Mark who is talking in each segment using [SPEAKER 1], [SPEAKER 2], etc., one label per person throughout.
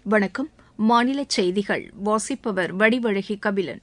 [SPEAKER 1] வணக்கம் மாநில செய்திகள் வாசிப்பவர் வடிவழகி கபிலன்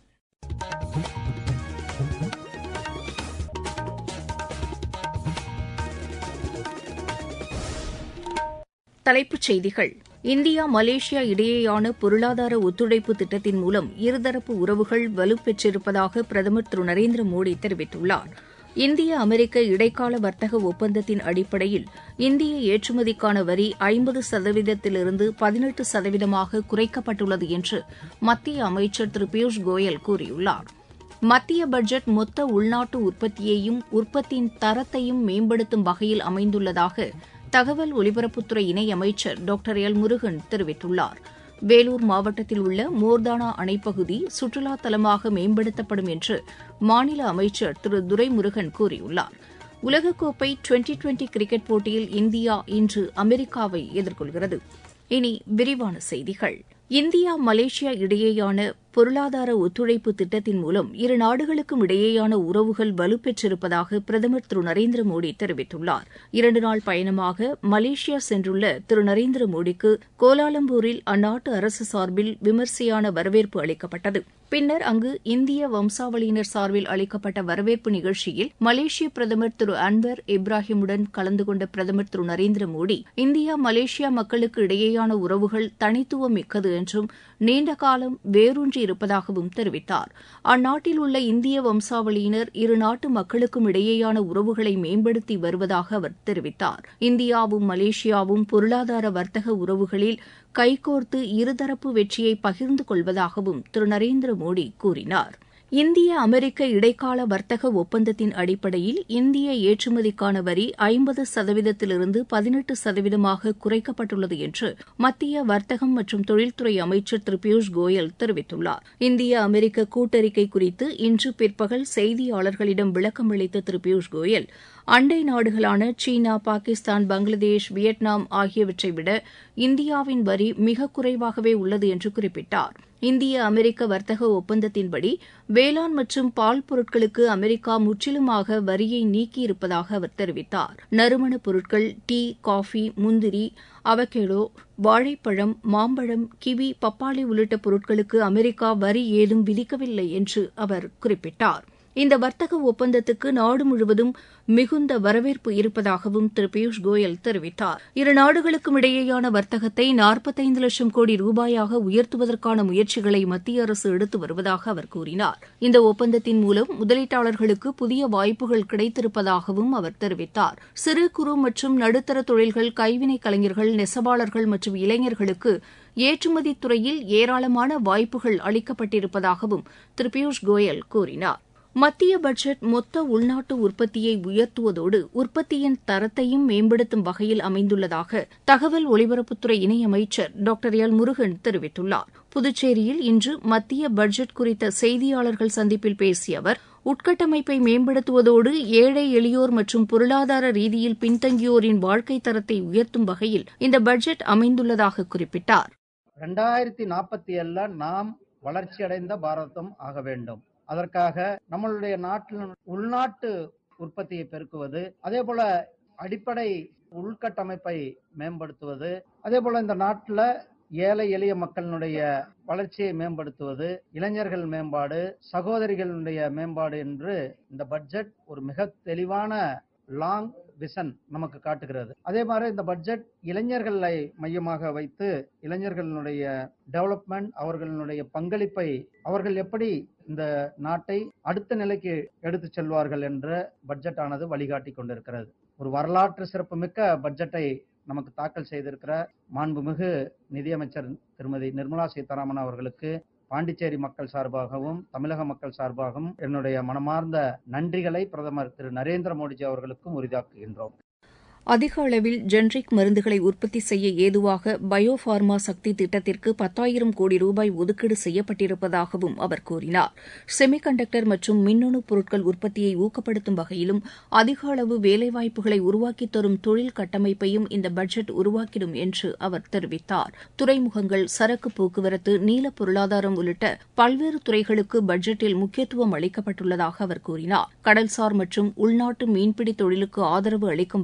[SPEAKER 1] தலைப்புச் செய்திகள் இந்தியா மலேசியா இடையேயான பொருளாதார ஒத்துழைப்பு திட்டத்தின் மூலம் இருதரப்பு உறவுகள் வலுப்பெற்றிருப்பதாக பிரதமர் திரு நரேந்திர மோடி தெரிவித்துள்ளார் இந்திய அமெரிக்க இடைக்கால வர்த்தக ஒப்பந்தத்தின் அடிப்படையில் இந்திய ஏற்றுமதிக்கான வரி ஐம்பது சதவீதத்திலிருந்து பதினெட்டு சதவீதமாக குறைக்கப்பட்டுள்ளது என்று மத்திய அமைச்சர் திரு பியூஷ் கோயல் கூறியுள்ளார் மத்திய பட்ஜெட் மொத்த உள்நாட்டு உற்பத்தியையும் உற்பத்தியின் தரத்தையும் மேம்படுத்தும் வகையில் அமைந்துள்ளதாக தகவல் ஒலிபரப்புத்துறை இணையமைச்சர் டாக்டர் எல் முருகன் தெரிவித்துள்ளார் வேலூர் மாவட்டத்தில் உள்ள மோர்தானா அணைப்பகுதி சுற்றுலா தலமாக மேம்படுத்தப்படும் என்று மாநில அமைச்சர் திரு துரைமுருகன் கூறியுள்ளார் உலகக்கோப்பை டுவெண்டி டுவெண்டி கிரிக்கெட் போட்டியில் இந்தியா இன்று அமெரிக்காவை எதிர்கொள்கிறது இனி விரிவான செய்திகள் இந்தியா மலேசியா இடையேயான பொருளாதார ஒத்துழைப்பு திட்டத்தின் மூலம் இரு நாடுகளுக்கும் இடையேயான உறவுகள் வலுப்பெற்றிருப்பதாக பிரதமர் திரு நரேந்திர மோடி தெரிவித்துள்ளார் இரண்டு நாள் பயணமாக மலேசியா சென்றுள்ள திரு நரேந்திர மோடிக்கு கோலாலம்பூரில் அந்நாட்டு அரசு சார்பில் விமரிசையான வரவேற்பு அளிக்கப்பட்டது பின்னர் அங்கு இந்திய வம்சாவளியினர் சார்பில் அளிக்கப்பட்ட வரவேற்பு நிகழ்ச்சியில் மலேசிய பிரதமர் திரு அன்வர் இப்ராஹிமுடன் கலந்து கொண்ட பிரதமர் திரு நரேந்திர மோடி இந்தியா மலேசியா மக்களுக்கு இடையேயான உறவுகள் தனித்துவம் மிக்கது என்றும் நீண்ட காலம் வேரூன்றி இருப்பதாகவும் தெரிவித்தார் அந்நாட்டில் உள்ள இந்திய வம்சாவளியினர் இரு நாட்டு மக்களுக்கும் இடையேயான உறவுகளை மேம்படுத்தி வருவதாக அவர் தெரிவித்தார் இந்தியாவும் மலேசியாவும் பொருளாதார வர்த்தக உறவுகளில் கைகோர்த்து இருதரப்பு வெற்றியை பகிர்ந்து கொள்வதாகவும் திரு நரேந்திர மோடி கூறினார் இந்திய அமெரிக்க இடைக்கால வர்த்தக ஒப்பந்தத்தின் அடிப்படையில் இந்திய ஏற்றுமதிக்கான வரி ஐம்பது சதவீதத்திலிருந்து பதினெட்டு சதவீதமாக குறைக்கப்பட்டுள்ளது என்று மத்திய வர்த்தகம் மற்றும் தொழில்துறை அமைச்சர் திரு பியூஷ் கோயல் தெரிவித்துள்ளார் இந்திய அமெரிக்க கூட்டறிக்கை குறித்து இன்று பிற்பகல் செய்தியாளர்களிடம் விளக்கம் அளித்த திரு பியூஷ் கோயல் அண்டை நாடுகளான சீனா பாகிஸ்தான் பங்களாதேஷ் வியட்நாம் ஆகியவற்றை விட இந்தியாவின் வரி மிக குறைவாகவே உள்ளது என்று குறிப்பிட்டார் இந்திய அமெரிக்க வர்த்தக ஒப்பந்தத்தின்படி வேளாண் மற்றும் பால் பொருட்களுக்கு அமெரிக்கா முற்றிலுமாக வரியை நீக்கியிருப்பதாக அவர் தெரிவித்தார் நறுமணப் பொருட்கள் டீ காஃபி முந்திரி அவகேடோ வாழைப்பழம் மாம்பழம் கிவி பப்பாளி உள்ளிட்ட பொருட்களுக்கு அமெரிக்கா வரி ஏதும் விதிக்கவில்லை என்று அவர் குறிப்பிட்டார் இந்த வர்த்தக ஒப்பந்தத்துக்கு நாடு முழுவதும் மிகுந்த வரவேற்பு இருப்பதாகவும் திரு பியூஷ் கோயல் தெரிவித்தார் இரு நாடுகளுக்கும் இடையேயான வர்த்தகத்தை நாற்பத்தைந்து லட்சம் கோடி ரூபாயாக உயர்த்துவதற்கான முயற்சிகளை மத்திய அரசு எடுத்து வருவதாக அவர் கூறினார் இந்த ஒப்பந்தத்தின் மூலம் முதலீட்டாளர்களுக்கு புதிய வாய்ப்புகள் கிடைத்திருப்பதாகவும் அவர் தெரிவித்தார் சிறு குறு மற்றும் நடுத்தர தொழில்கள் கைவினை கலைஞர்கள் நெசவாளர்கள் மற்றும் இளைஞர்களுக்கு ஏற்றுமதி துறையில் ஏராளமான வாய்ப்புகள் அளிக்கப்பட்டிருப்பதாகவும் திரு பியூஷ் கோயல் கூறினார் மத்திய பட்ஜெட் மொத்த உள்நாட்டு உற்பத்தியை உயர்த்துவதோடு உற்பத்தியின் தரத்தையும் மேம்படுத்தும் வகையில் அமைந்துள்ளதாக தகவல் ஒலிபரப்புத்துறை இணையமைச்சர் டாக்டர் எல் முருகன் தெரிவித்துள்ளார் புதுச்சேரியில் இன்று மத்திய பட்ஜெட் குறித்த செய்தியாளர்கள் சந்திப்பில் பேசிய அவர் உட்கட்டமைப்பை மேம்படுத்துவதோடு ஏழை எளியோர் மற்றும் பொருளாதார ரீதியில் பின்தங்கியோரின் வாழ்க்கை தரத்தை உயர்த்தும் வகையில் இந்த பட்ஜெட் அமைந்துள்ளதாக குறிப்பிட்டார்
[SPEAKER 2] ரெண்டாயிரத்தி நாற்பத்தி ஏழுல நாம் வளர்ச்சியடைந்த பாரதம் ஆக வேண்டும் அதற்காக நம்மளுடைய நாட்டில் உள்நாட்டு உற்பத்தியை பெருக்குவது அதே போல அடிப்படை உள்கட்டமைப்பை மேம்படுத்துவது அதே போல இந்த நாட்டில் ஏழை எளிய மக்களினுடைய வளர்ச்சியை மேம்படுத்துவது இளைஞர்கள் மேம்பாடு சகோதரிகளுடைய மேம்பாடு என்று இந்த பட்ஜெட் ஒரு மிக தெளிவான லாங் விஷன் நமக்கு காட்டுகிறது அதே மாதிரி இந்த பட்ஜெட் இளைஞர்களை மையமாக வைத்து இளைஞர்களுடைய டெவலப்மெண்ட் அவர்களுடைய பங்களிப்பை அவர்கள் எப்படி இந்த நாட்டை அடுத்த நிலைக்கு எடுத்து செல்வார்கள் என்ற பட்ஜெட் ஆனது வழிகாட்டி கொண்டிருக்கிறது ஒரு வரலாற்று சிறப்புமிக்க பட்ஜெட்டை நமக்கு தாக்கல் செய்திருக்கிற மாண்புமிகு நிதியமைச்சர் திருமதி நிர்மலா சீதாராமன் அவர்களுக்கு பாண்டிச்சேரி மக்கள் சார்பாகவும் தமிழக மக்கள் சார்பாகவும் என்னுடைய மனமார்ந்த நன்றிகளை பிரதமர் திரு நரேந்திர மோடிஜி அவர்களுக்கும் உரிதாக்குகின்றோம்
[SPEAKER 1] அதிக அளவில் ஜெனரிக் மருந்துகளை உற்பத்தி செய்ய ஏதுவாக பயோ பார்மா சக்தி திட்டத்திற்கு பத்தாயிரம் கோடி ரூபாய் ஒதுக்கீடு செய்யப்பட்டிருப்பதாகவும் அவர் கூறினார் செமிகண்டக்டர் மற்றும் மின்னணு பொருட்கள் உற்பத்தியை ஊக்கப்படுத்தும் வகையிலும் அதிக அளவு வேலைவாய்ப்புகளை உருவாக்கித் தரும் தொழில் கட்டமைப்பையும் இந்த பட்ஜெட் உருவாக்கிடும் என்று அவர் தெரிவித்தார் துறைமுகங்கள் சரக்கு போக்குவரத்து நீல பொருளாதாரம் உள்ளிட்ட பல்வேறு துறைகளுக்கு பட்ஜெட்டில் முக்கியத்துவம் அளிக்கப்பட்டுள்ளதாக அவர் கூறினார் கடல்சார் மற்றும் உள்நாட்டு மீன்பிடி தொழிலுக்கு ஆதரவு அளிக்கும் வகையில்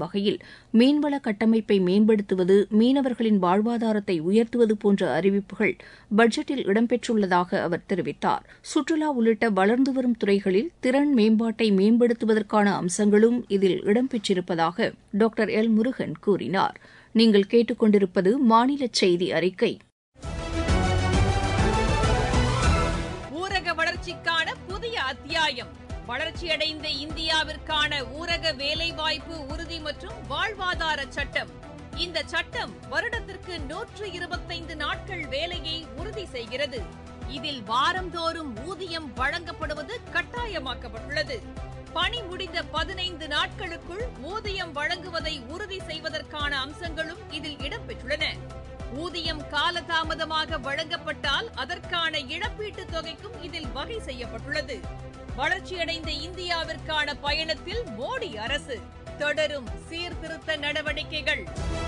[SPEAKER 1] மீன்வள கட்டமைப்பை மேம்படுத்துவது மீனவர்களின் வாழ்வாதாரத்தை உயர்த்துவது போன்ற அறிவிப்புகள் பட்ஜெட்டில் இடம்பெற்றுள்ளதாக அவர் தெரிவித்தார் சுற்றுலா உள்ளிட்ட வளர்ந்து வரும் துறைகளில் திறன் மேம்பாட்டை மேம்படுத்துவதற்கான அம்சங்களும் இதில் இடம்பெற்றிருப்பதாக டாக்டர் எல் முருகன் கூறினார் நீங்கள் கேட்டுக்கொண்டிருப்பது மாநில செய்தி அறிக்கை
[SPEAKER 3] ஊரக வளர்ச்சிக்கான புதிய அத்தியாயம் வளர்ச்சியடைந்த இந்தியாவிற்கான ஊரக வேலைவாய்ப்பு உறுதி மற்றும் வாழ்வாதார சட்டம் இந்த சட்டம் வருடத்திற்கு நூற்று இருபத்தைந்து நாட்கள் வேலையை உறுதி செய்கிறது இதில் வாரந்தோறும் ஊதியம் வழங்கப்படுவது கட்டாயமாக்கப்பட்டுள்ளது பணி முடிந்த பதினைந்து நாட்களுக்குள் ஊதியம் வழங்குவதை உறுதி செய்வதற்கான அம்சங்களும் இதில் இடம்பெற்றுள்ளன ஊதியம் காலதாமதமாக வழங்கப்பட்டால் அதற்கான இழப்பீட்டுத் தொகைக்கும் இதில் வகை செய்யப்பட்டுள்ளது வளர்ச்சியடைந்த இந்தியாவிற்கான பயணத்தில் மோடி அரசு தொடரும் சீர்திருத்த நடவடிக்கைகள்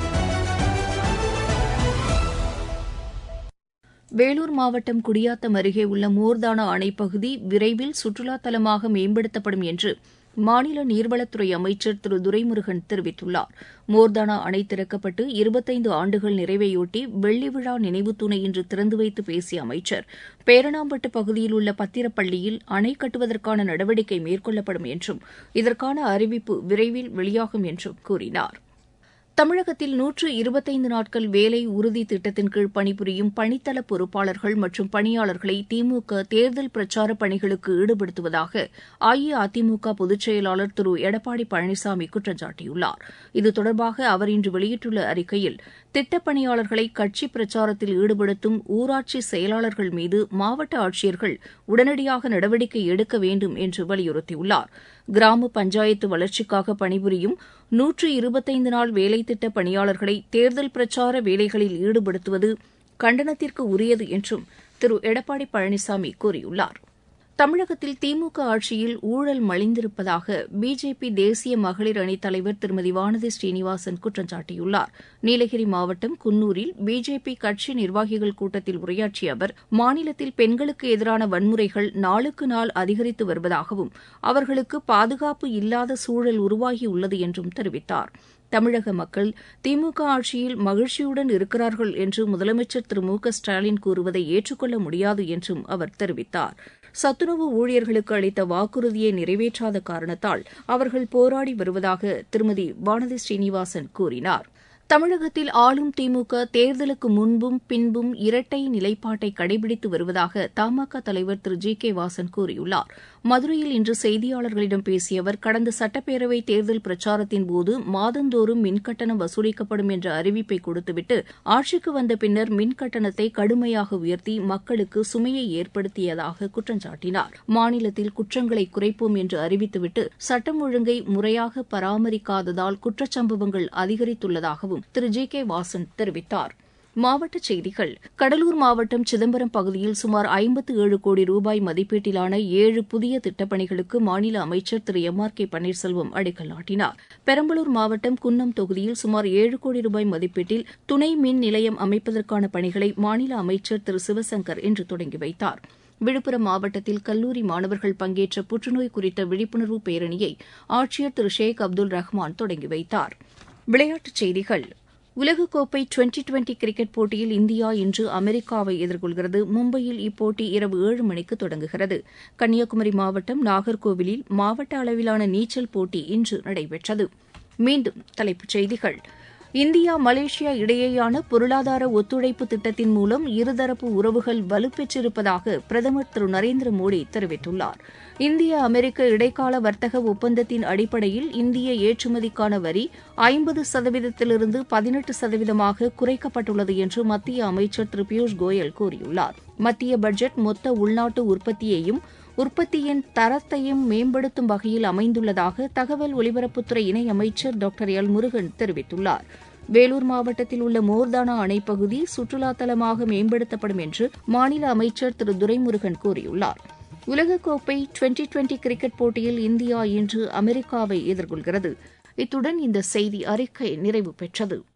[SPEAKER 1] வேலூர் மாவட்டம் குடியாத்தம் அருகே உள்ள மோர்தானா அணைப்பகுதி விரைவில் சுற்றுலா தலமாக மேம்படுத்தப்படும் என்று மாநில நீர்வளத்துறை அமைச்சர் திரு துரைமுருகன் தெரிவித்துள்ளார் மோர்தானா அணை திறக்கப்பட்டு இருபத்தைந்து ஆண்டுகள் நிறைவையொட்டி வெள்ளி விழா நினைவு தூணை இன்று திறந்து வைத்து பேசிய அமைச்சர் பேரணாம்பட்டு பகுதியில் உள்ள பத்திரப்பள்ளியில் அணை கட்டுவதற்கான நடவடிக்கை மேற்கொள்ளப்படும் என்றும் இதற்கான அறிவிப்பு விரைவில் வெளியாகும் என்றும் கூறினார் தமிழகத்தில் நூற்று இருபத்தைந்து நாட்கள் வேலை உறுதி திட்டத்தின் கீழ் பணிபுரியும் பணித்தள பொறுப்பாளர்கள் மற்றும் பணியாளர்களை திமுக தேர்தல் பிரச்சார பணிகளுக்கு ஈடுபடுத்துவதாக அஇஅதிமுக பொதுச் செயலாளர் திரு எடப்பாடி பழனிசாமி குற்றம் சாட்டியுள்ளார் இது தொடர்பாக அவர் இன்று வெளியிட்டுள்ள அறிக்கையில் திட்டப் பணியாளர்களை கட்சி பிரச்சாரத்தில் ஈடுபடுத்தும் ஊராட்சி செயலாளர்கள் மீது மாவட்ட ஆட்சியர்கள் உடனடியாக நடவடிக்கை எடுக்க வேண்டும் என்று வலியுறுத்தியுள்ளார் கிராம பஞ்சாயத்து வளர்ச்சிக்காக பணிபுரியும் நூற்று இருபத்தைந்து நாள் வேலைத்திட்ட பணியாளர்களை தேர்தல் பிரச்சார வேலைகளில் ஈடுபடுத்துவது கண்டனத்திற்கு உரியது என்றும் திரு எடப்பாடி பழனிசாமி கூறியுள்ளார் தமிழகத்தில் திமுக ஆட்சியில் ஊழல் மலிந்திருப்பதாக பிஜேபி தேசிய மகளிர் அணித் தலைவர் திருமதி வானதி ஸ்ரீனிவாசன் குற்றம் சாட்டியுள்ளார் நீலகிரி மாவட்டம் குன்னூரில் பிஜேபி கட்சி நிர்வாகிகள் கூட்டத்தில் உரையாற்றிய அவர் மாநிலத்தில் பெண்களுக்கு எதிரான வன்முறைகள் நாளுக்கு நாள் அதிகரித்து வருவதாகவும் அவர்களுக்கு பாதுகாப்பு இல்லாத சூழல் உருவாகியுள்ளது என்றும் தெரிவித்தார் தமிழக மக்கள் திமுக ஆட்சியில் மகிழ்ச்சியுடன் இருக்கிறார்கள் என்று முதலமைச்சர் திரு மு க ஸ்டாலின் கூறுவதை ஏற்றுக்கொள்ள முடியாது என்றும் அவர் தெரிவித்தார் சத்துணவு ஊழியர்களுக்கு அளித்த வாக்குறுதியை நிறைவேற்றாத காரணத்தால் அவர்கள் போராடி வருவதாக திருமதி வானதி ஸ்ரீனிவாசன் கூறினார் தமிழகத்தில் ஆளும் திமுக தேர்தலுக்கு முன்பும் பின்பும் இரட்டை நிலைப்பாட்டை கடைபிடித்து வருவதாக தமாக தலைவர் திரு ஜி கே வாசன் கூறியுள்ளார் மதுரையில் இன்று செய்தியாளர்களிடம் பேசிய அவர் கடந்த சட்டப்பேரவை தேர்தல் பிரச்சாரத்தின் போது மாதந்தோறும் மின்கட்டணம் வசூலிக்கப்படும் என்ற அறிவிப்பை கொடுத்துவிட்டு ஆட்சிக்கு வந்த பின்னர் மின்கட்டணத்தை கடுமையாக உயர்த்தி மக்களுக்கு சுமையை ஏற்படுத்தியதாக குற்றம் சாட்டினார் மாநிலத்தில் குற்றங்களை குறைப்போம் என்று அறிவித்துவிட்டு சட்டம் ஒழுங்கை முறையாக பராமரிக்காததால் குற்றச்சம்பவங்கள் அதிகரித்துள்ளதாகவும் திரு ஜி கே வாசன் தெரிவித்தார் மாவட்டச் செய்திகள் கடலூர் மாவட்டம் சிதம்பரம் பகுதியில் சுமார் ஐம்பத்து ஏழு கோடி ரூபாய் மதிப்பீட்டிலான ஏழு புதிய திட்டப்பணிகளுக்கு மாநில அமைச்சர் Thiru M R K Panneerselvam அடிக்கல் நாட்டினார் பெரம்பலூர் மாவட்டம் குன்னம் தொகுதியில் சுமார் ஏழு கோடி ரூபாய் மதிப்பீட்டில் துணை மின் நிலையம் அமைப்பதற்கான பணிகளை மாநில அமைச்சர் திரு சிவசங்கர் இன்று தொடங்கி வைத்தார் விழுப்புரம் மாவட்டத்தில் கல்லூரி மாணவர்கள் பங்கேற்ற புற்றுநோய் குறித்த விழிப்புணர்வு பேரணியை ஆட்சியர் திரு ஷேக் அப்துல் ரஹ்மான் தொடங்கி வைத்தார் விளையாட்டுச் செய்திகள் உலகக்கோப்பை டுவெண்டி டுவெண்டி கிரிக்கெட் போட்டியில் இந்தியா இன்று அமெரிக்காவை எதிர்கொள்கிறது மும்பையில் இப்போட்டி இரவு ஏழு மணிக்கு தொடங்குகிறது கன்னியாகுமரி மாவட்டம் நாகர்கோவிலில் மாவட்ட அளவிலான நீச்சல் போட்டி இன்று நடைபெற்றது மீண்டும் தலைப்புச் செய்திகள் இந்தியா மலேசியா இடையேயான பொருளாதார ஒத்துழைப்பு திட்டத்தின் மூலம் இருதரப்பு உறவுகள் வலுப்பெற்றிருப்பதாக பிரதமர் திரு நரேந்திர மோடி தெரிவித்துள்ளார் இந்திய அமெரிக்க இடைக்கால வர்த்தக ஒப்பந்தத்தின் அடிப்படையில் இந்திய ஏற்றுமதிக்கான வரி ஐம்பது சதவீதத்திலிருந்து பதினெட்டு சதவீதமாக குறைக்கப்பட்டுள்ளது என்று மத்திய அமைச்சர் திரு பியூஷ் கோயல் கூறியுள்ளார் மத்திய பட்ஜெட் மொத்த உள்நாட்டு உற்பத்தியையும் உற்பத்தியின் தரத்தையும் மேம்படுத்தும் வகையில் அமைந்துள்ளதாக தகவல் ஒலிபரப்புத்துறை இணையமைச்சர் டாக்டர் எல் முருகன் தெரிவித்துள்ளார் வேலூர் மாவட்டத்தில் உள்ள மோர்தானா அணைப்பகுதி சுற்றுலா தலமாக மேம்படுத்தப்படும் என்று மாநில அமைச்சர் திரு துரைமுருகன் கூறியுள்ளார் உலகக்கோப்பை டுவெண்டி டுவெண்டி கிரிக்கெட் போட்டியில் இந்தியா இன்று அமெரிக்காவை எதிர்கொள்கிறது இத்துடன் இந்த செய்தி அறிக்கை நிறைவு பெற்றது